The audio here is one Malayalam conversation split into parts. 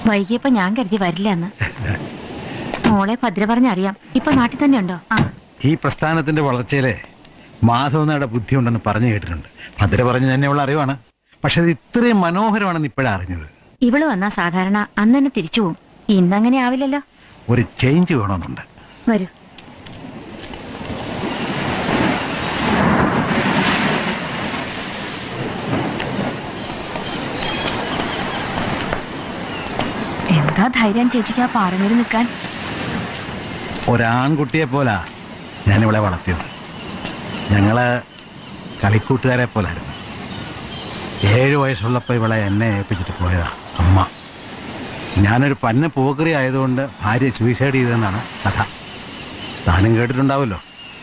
വൈകിയപ്പോ ഞാൻ കരുതി വരില്ല എന്ന് മോളെ ഭദ്ര പറഞ്ഞറിയാം ഇപ്പൊ നാട്ടിൽ തന്നെ ഉണ്ടോ ആ ഈ പ്രസ്ഥാനത്തിന്റെ വളർച്ചയിലെ മാധവനയുടെ ബുദ്ധിയുണ്ടെന്ന് പറഞ്ഞു കേട്ടിട്ടുണ്ട് ഭദ്ര പറഞ്ഞു തന്നെയുള്ള അറിവാണ് പക്ഷെ അത് ഇത്രയും മനോഹരമാണെന്ന് ഇപ്പോഴാണ് അറിഞ്ഞത് ഇവള് വന്നാ സാധാരണ അന്ന് തന്നെ തിരിച്ചു പോവും ഇന്നങ്ങനെ ആവില്ലല്ലോ ഒരു ചേഞ്ച് വേണമെന്നുണ്ട് വരൂ എന്താ ധൈര്യം ചേച്ചിക്ക് ആ പാറമേൽ നിൽക്കാൻ ഒരാൺകുട്ടിയെ പോലാ ഞാനിവിടെ വളർത്തിയത് ഞങ്ങള് കളിക്കൂട്ടുകാരെ പോലായിരുന്നു ഏഴ് വയസ്സുള്ളപ്പോൾ ഇവളെ എന്നെ ഏൽപ്പിച്ചിട്ട് പോയതാ അമ്മ ഞാനൊരു പന്ന പോക്കറി ആയതുകൊണ്ട് ഭാര്യ സൂയിസൈഡ് ചെയ്തതെന്നാണ് കഥ താനും കേട്ടിട്ടുണ്ടാവുമല്ലോ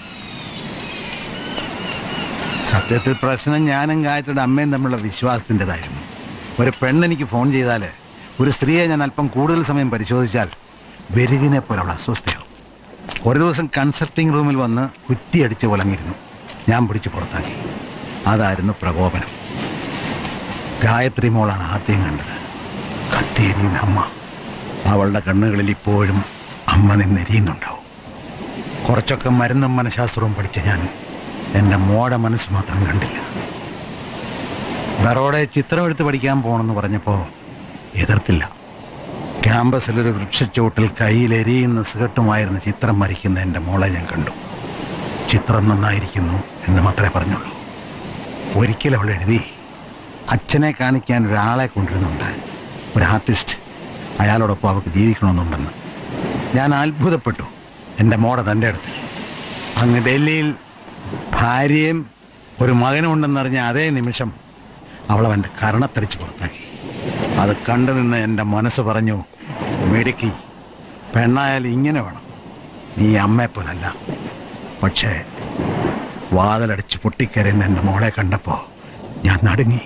സത്യത്തിൽ പ്രശ്നം ഞാനും ഗായത്രിയുടെ അമ്മയും തമ്മിലുള്ള വിശ്വാസത്തിൻ്റെതായിരുന്നു ഒരു പെണ്ണെനിക്ക് ഫോൺ ചെയ്താൽ ഒരു സ്ത്രീയെ ഞാൻ അല്പം കൂടുതൽ സമയം പരിശോധിച്ചാൽ വെരുകിനെ പോലെ അവൾ അസ്വസ്ഥയാവും ഒരു ദിവസം കൺസൾട്ടിംഗ് റൂമിൽ വന്ന് കുറ്റിയടിച്ച് ഉലങ്ങിയിരുന്നു ഞാൻ പിടിച്ച് പുറത്താക്കി അതായിരുന്നു പ്രകോപനം ഗായത്രി മോളാണ് ആദ്യം കണ്ടത് കത്തിയെരിയുന്ന അമ്മ അവളുടെ കണ്ണുകളിൽ ഇപ്പോഴും അമ്മ നിന്നെരിയുന്നുണ്ടാവും കുറച്ചൊക്കെ മരുന്നും മനഃശാസ്ത്രവും പഠിച്ച ഞാൻ എൻ്റെ മോടെ മനസ്സ് മാത്രം കണ്ടില്ല ബറോടെ ചിത്രമെടുത്ത് പഠിക്കാൻ പോകണമെന്ന് പറഞ്ഞപ്പോൾ എതിർത്തില്ല ക്യാമ്പസിലൊരു വൃക്ഷച്ചോട്ടിൽ കയ്യിലെരിയുന്ന സിഗട്ടുമായിരുന്ന ചിത്രം വരയ്ക്കുന്ന എൻ്റെ മോളെ ഞാൻ കണ്ടു ചിത്രം നന്നായിരിക്കുന്നു എന്ന് മാത്രമേ പറഞ്ഞുള്ളൂ ഒരിക്കലും അവൾ എഴുതി അച്ഛനെ കാണിക്കാൻ ഒരാളെ കൊണ്ടിരുന്നുണ്ട് ഒരു ആർട്ടിസ്റ്റ് അയാളോടൊപ്പം അവൾക്ക് ജീവിക്കണമെന്നുണ്ടെന്ന് ഞാൻ അത്ഭുതപ്പെട്ടു എൻ്റെ മോടെ തൻ്റെ അടുത്ത് അങ്ങ് ഡൽഹിയിൽ ഭാര്യയും ഒരു മകനുമുണ്ടെന്നറിഞ്ഞ അതേ നിമിഷം അവൾ അവൻ്റെ കരണത്തടിച്ച് പുറത്താക്കി അത് കണ്ടു നിന്ന് എൻ്റെ മനസ്സ് പറഞ്ഞു മിടുക്കി പെണ്ണായാൽ ഇങ്ങനെ വേണം നീ അമ്മയെപ്പോലല്ല പക്ഷേ വാതിലടിച്ച് പൊട്ടിക്കരയുന്ന എൻ്റെ മോളെ കണ്ടപ്പോൾ ഞാൻ നടുങ്ങി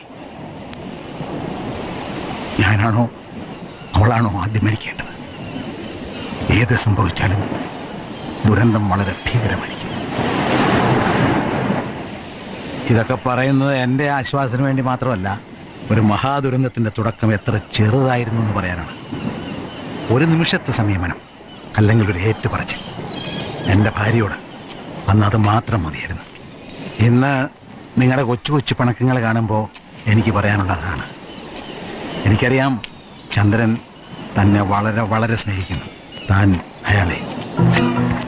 ഞാനാണോ അവളാണോ ആദ്യം മരിക്കേണ്ടത് ഏത് സംഭവിച്ചാലും ദുരന്തം വളരെ ഭീകരമായിരിക്കും ഇതൊക്കെ പറയുന്നത് എൻ്റെ ആശ്വാസത്തിന് വേണ്ടി മാത്രമല്ല ഒരു മഹാദുരന്തത്തിൻ്റെ തുടക്കം എത്ര ചെറുതായിരുന്നു എന്ന് പറയാനാണ് ഒരു നിമിഷത്തെ സംയമനം അല്ലെങ്കിൽ ഒരു ഏറ്റുപറച്ചിൽ എൻ്റെ ഭാര്യയോട് അന്ന് അത് മാത്രം മതിയായിരുന്നു ഇന്ന് നിങ്ങളുടെ കൊച്ചു കൊച്ചു പണക്കങ്ങൾ കാണുമ്പോൾ എനിക്ക് പറയാനുള്ള അതാണ് എനിക്കറിയാം ചന്ദ്രൻ തന്നെ വളരെ വളരെ സ്നേഹിക്കുന്നു താൻ അയാളെ